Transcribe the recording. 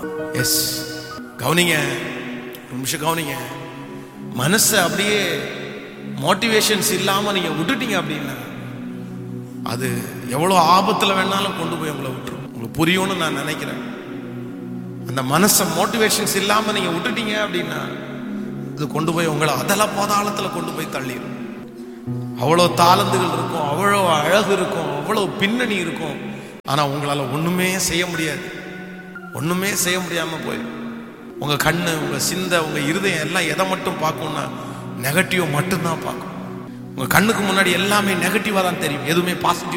S கவனிங்க ஒரு நிமிஷம் கவனிங்க மனசை அப்படியே மோட்டிவேஷன்ஸ் இல்லாம நீங்க விட்டுட்டீங்க அப்படின்னா அது எவ்வளோ ஆபத்துல வேணாலும் கொண்டு போய் உங்களை விட்டுரும் உங்களுக்கு புரியும்னு நான் நினைக்கிறேன் அந்த மனசை மோட்டிவேஷன்ஸ் இல்லாம நீங்க விட்டுட்டீங்க அப்படின்னா இது கொண்டு போய் உங்களை அதல பாதாளத்துல கொண்டு போய் தள்ளிடும் அவ்வளோ தாளந்துகள் இருக்கும் அவ்வளோ அழகு இருக்கும் அவ்வளோ பின்னணி இருக்கும் ஆனா உங்களால ஒண்ணுமே செய்ய முடியாது ஒண்ணுமே செய்ய முடியாம போயிடும் உங்க கண்ணு உங்க சிந்தை உங்க இருதயம் எல்லாம் எதை மட்டும் பார்க்கும்னா நெகட்டிவ் மட்டும்தான் பார்க்கும் உங்க கண்ணுக்கு முன்னாடி எல்லாமே நெகட்டிவா தான் தெரியும் எதுவுமே பாசிட்டிவ்